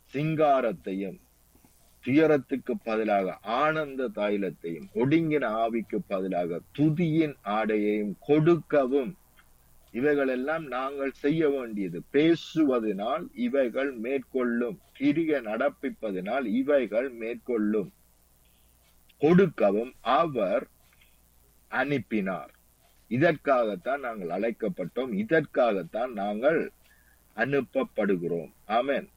சிங்காரத்தையும் துயரத்துக்கு பதிலாக ஆனந்த தைலத்தையும் ஒடுங்கின ஆவிக்கு பதிலாக துதியின் ஆடையையும் கொடுக்கவும் இவைகளெல்லாம் நாங்கள் செய்ய வேண்டியது பேசுவதனால் இவைகள் மேற்கொள்ளும் கிரிய நடப்பிப்பதனால் இவைகள் மேற்கொள்ளும் கொடுக்கவும் அவர் அனுப்பினார் இதற்காகத்தான் நாங்கள் அழைக்கப்பட்டோம் இதற்காகத்தான் நாங்கள் அனுப்பப்படுகிறோம் ஆமென்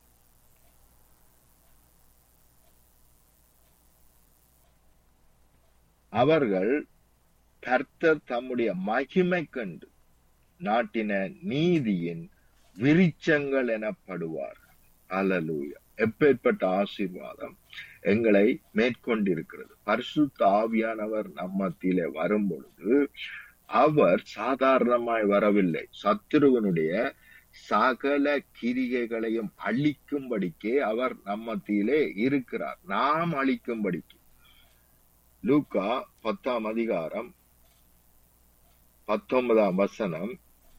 அவர்கள் கர்த்தர் தம்முடைய மகிமை கண்டு நாட்டின நீதியின் விரிச்சங்கள் எனப்படுவார் அல்லலூயா எப்பேற்பட்ட ஆசீர்வாதம் எங்களை மேற்கொண்டிருக்கிறது பரிசுத்த ஆவியானவர் நம்மத்திலே வரும் பொழுது அவர் சாதாரணமாய் வரவில்லை சத்துருவனுடைய சகல கிரிகைகளையும் அழிக்கும்படிக்கே அவர் நம்மத்திலே இருக்கிறார் நாம் அழிக்கும்படிக்கு லூக்கா பத்தாம் அதிகாரம் பத்தொன்பதாம் வசனம்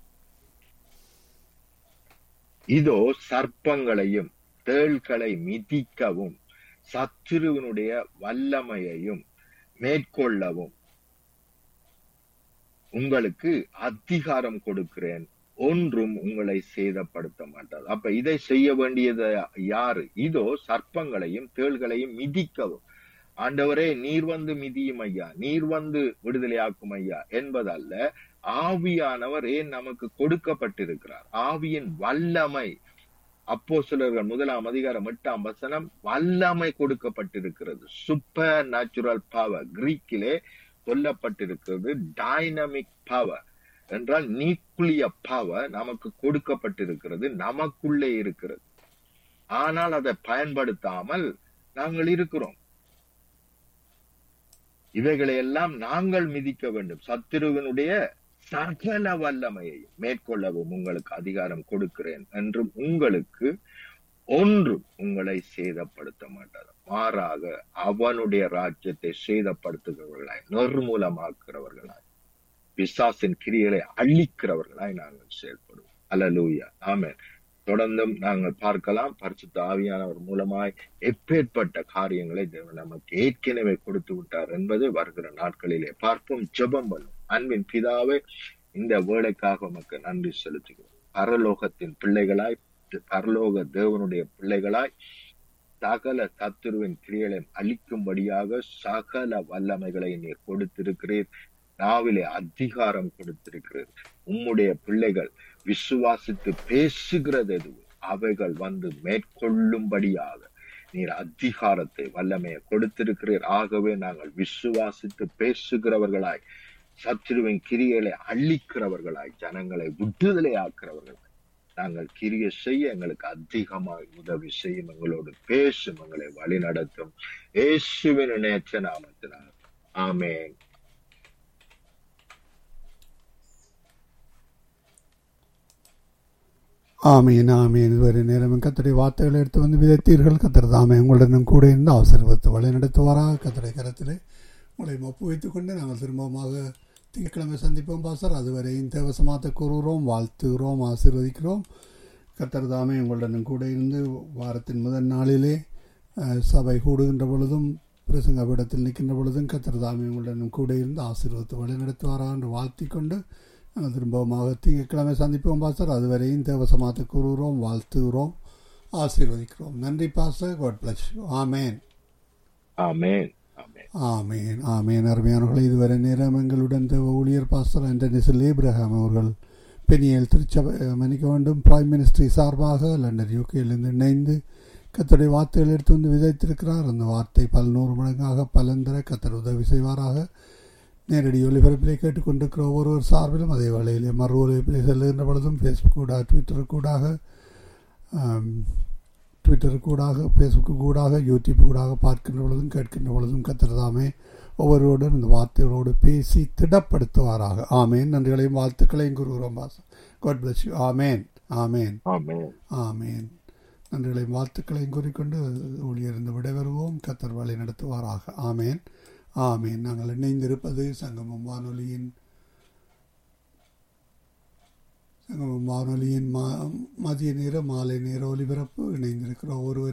இதோ சர்ப்பங்களையும் தேள்களை மிதிக்கவும் சத்துருவனுடைய வல்லமையையும் மேற்கொள்ளவும் உங்களுக்கு அதிகாரம் கொடுக்கிறேன் ஒன்றும் உங்களை சேதப்படுத்த மாட்டாது அப்ப இதை செய்ய வேண்டியது யாரு இதோ சர்ப்பங்களையும் தேள்களையும் மிதிக்கவும் ஆண்டவரே நீர் வந்து மிதியும் ஐயா நீர் வந்து விடுதலையாக்கும் ஐயா என்பதல்ல ஆவியானவர் ஏன் நமக்கு கொடுக்கப்பட்டிருக்கிறார் ஆவியின் வல்லமை அப்போ சிலர்கள் முதலாம் அதிகாரம் எட்டாம் வசனம் வல்லமை கொடுக்கப்பட்டிருக்கிறது சூப்பர் நேச்சுரல் பவர் கிரீக்கிலே சொல்லப்பட்டிருக்கிறது டைனமிக் பவர் என்றால் நியூக்ளிய பவர் நமக்கு கொடுக்கப்பட்டிருக்கிறது நமக்குள்ளே இருக்கிறது ஆனால் அதை பயன்படுத்தாமல் நாங்கள் இருக்கிறோம் இவைகளை எல்லாம் நாங்கள் மிதிக்க வேண்டும் சத்துருவனுடைய சகல வல்லமையை மேற்கொள்ளவும் உங்களுக்கு அதிகாரம் கொடுக்கிறேன் என்றும் உங்களுக்கு ஒன்றும் உங்களை சேதப்படுத்த மாட்டார் மாறாக அவனுடைய ராஜ்யத்தை சேதப்படுத்துகிறவர்களாய் நிர்மூலமாக்குறவர்களாய் பிசாசின் கிரிகளை அழிக்கிறவர்களாய் நாங்கள் செயல்படுவோம் அல்லலூயா ஆமென் தொடர்ந்தும் நாங்கள் பார்க்கலாம் பரிசுத்த ஆவியானவர் மூலமாய் எப்பேற்பட்ட காரியங்களை தேவன் நமக்கு ஏற்கனவே கொடுத்து விட்டார் என்பதை வருகிற நாட்களிலே பார்ப்போம் ஜெபம் பண்ணும் அன்பின் பிதாவே இந்த வேலைக்காக உமக்கு நன்றி செலுத்துகிறோம் பரலோகத்தின் பிள்ளைகளாய் பரலோக தேவனுடைய பிள்ளைகளாய் சகல சத்துருவின் கிரியலை அழிக்கும்படியாக சகல வல்லமைகளை நீர் கொடுத்திருக்கிறீர் நாவிலே அதிகாரம் கொடுத்திருக்கிறீர் உம்முடைய பிள்ளைகள் விசுவாசித்து பேசுகிறது எதுவும் அவைகள் வந்து மேற்கொள்ளும்படியாக நீர் அதிகாரத்தை வல்லமையை கொடுத்திருக்கிறீர் ஆகவே நாங்கள் விசுவாசித்து பேசுகிறவர்களாய் சத்துருவின் கிரியைகளை அழிக்கிறவர்களாய் ஜனங்களை விடுதலை ஆக்குறவர்களாய் நாங்கள் கிரிய செய்ய எங்களுக்கு அதிகமாய் உதவி செய்யும் எங்களோடு பேசும் எங்களை வழி நடத்தும் இயேசுவின் இணையற்ற நாமத்தினால் ஆமென் ஆமீன் ஆமீன் இதுவரை நேரம் கத்தரை வார்த்தைகளை எடுத்து வந்து விதைத்தீர்கள் கத்தர் தாமே உங்களுடனும் கூட இருந்து ஆசீர்வத்தை வழி நடத்துவாராக கத்தரை கரத்திலே உங்களை ஒப்பு வைத்துக் கொண்டு நாங்கள் திரும்பமாக திங்கட்கிழமை சந்திப்போம் பாசர் அதுவரையும் தேவசமாத்த கூறுகிறோம் வாழ்த்துகிறோம் ஆசீர்வதிக்கிறோம் கத்தர் தாமே உங்களுடனும் கூட இருந்து வாரத்தின் முதல் நாளிலே அஹ், சபை கூடுகின்ற பொழுதும் பிரசங்க பீடத்தில் நிற்கின்ற பொழுதும் கத்தர் தாமே உங்களுடனும் கூட இருந்து ஆசீர்வத்தை வழி நடத்துவாராக என்று வாழ்த்திக் கொண்டு நாங்கள் திரும்பமாக திங்கட்கிழமை சந்திப்போம் பாஸ்டர் அதுவரையும் தேவசமாத்த கூறுகிறோம் வாழ்த்துகிறோம் ஆசீர்வதிக்கிறோம் நன்றி pastor God bless amen amen amen amen amen அருமையானவர்கள் இதுவரை நேரம் எங்களுடன் தேவ ஊழியர் பாஸ்டர் ஆண்டனிசல் ஏப்ரஹாம் அவர்கள் பெனியல் திருச்சபை மன்னிக்க வேண்டும் பிரைம் மினிஸ்ட்ரி சார்பாக லண்டன் யூகேயிலிருந்து இணைந்து கத்தருடைய வார்த்தைகள் எடுத்து வந்து விதைத்திருக்கிறார் அந்த வார்த்தை பல்நூறு மடங்காக பலன் தர கத்தர் உதவி செய்வாராக நேரடி ஒலிபரப்பிலே கேட்டுக்கொண்டிருக்கிற ஒவ்வொருவர் சார்பிலும் அதே வேளையிலே மறு ஒலிபரப்பிலே செல்லுகின்ற பொழுதும் ஃபேஸ்புக் கூடாக ட்விட்டர் கூடாக ட்விட்டர் கூடாக ஃபேஸ்புக்கு கூடாக யூடியூப் கூடாக பார்க்கின்ற பொழுதும் கேட்கின்ற பொழுதும் கத்திரதாமே ஒவ்வொருவருடன் இந்த வார்த்தைகளோடு பேசி திடப்படுத்துவாராக ஆமேன் நன்றிகளையும் வாழ்த்துக்களையும் கூறுகிறோம் பாசம் God bless you amen amen amen amen நன்றிகளையும் வாழ்த்துக்களையும் கூறிக்கொண்டு ஊழியருந்து விடைபெறுவோம் கத்தர் வழி நடத்துவாராக ஆமேன் ஆமேன் நாங்கள் இணைந்திருப்பது சங்கமம் வானொலியின் சங்கமம் வானொலியின் மா மதிய நேர மாலை நேர ஒலிபரப்பு இணைந்திருக்கிற ஒருவர்